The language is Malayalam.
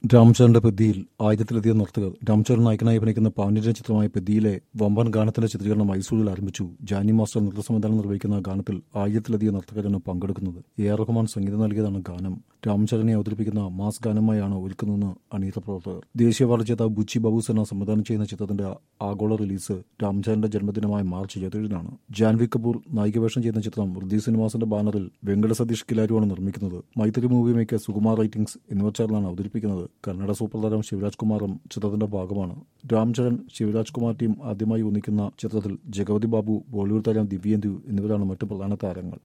രാംചരന്റെ പെദ്ദിയിൽ ആയിരത്തിലധികം നർത്തകർ രാംചരൻ നായകനായി അഭിനയിക്കുന്ന പാണ്ഡ്യന്റെ ചിത്രമായ പെദ്ദിയിലെ വമ്പൻ ഗാനത്തിന്റെ ചിത്രീകരണം മൈസൂരിൽ ആരംഭിച്ചു ജാനി മാസ്റ്റർ നൃത്ത സംവിധാനം നിർവഹിക്കുന്ന ഗാനത്തിൽ ആയിരത്തിലധികം നർത്തകരാണ് പങ്കെടുക്കുന്നത് എ ആർ റഹ്മാൻ സംഗീതം നൽകിയതാണ് ഗാനം രാംചരനെ അവതരിപ്പിക്കുന്ന മാസ് ഗാനമായാണ് ഒരുക്കുന്നതെന്ന് അണിയറ പ്രവർത്തകർ ദേശീയ അവാർഡ് ജേതാവ് ബുച്ചി ബാബുസ് എന്ന സംവിധാനം ചെയ്യുന്ന ചിത്രത്തിന്റെ ആഗോള റിലീസ് രാംചരന്റെ ജന്മദിനമായ മാർച്ച് ഇരുപത്തിയേഴിനാണ് ജാൻവി കപൂർ നായികവേഷം ചെയ്യുന്ന ചിത്രം ഋതി സിനിമാസിന്റെ ബാനറിൽ വെങ്കട സതീഷ് കിലാരുവാണ് നിർമ്മിക്കുന്നത് Mythri movie maker Sukumar writings എന്നിവർ ചേർന്നാണ് അവതരിപ്പിക്കുന്നത് കന്നഡ സൂപ്പർ താരം ശിവരാജ് കുമാറും ചിത്രത്തിന്റെ ഭാഗമാണ് രാംചരൺ ശിവരാജ് കുമാർ ടീം ആദ്യമായി ഒന്നിക്കുന്ന ചിത്രത്തിൽ ജഗവതി ബാബു ബോളിവുഡ് താരം ദിവ്യേന്ദു എന്നിവരാണ് മറ്റു പ്രധാന താരങ്ങൾ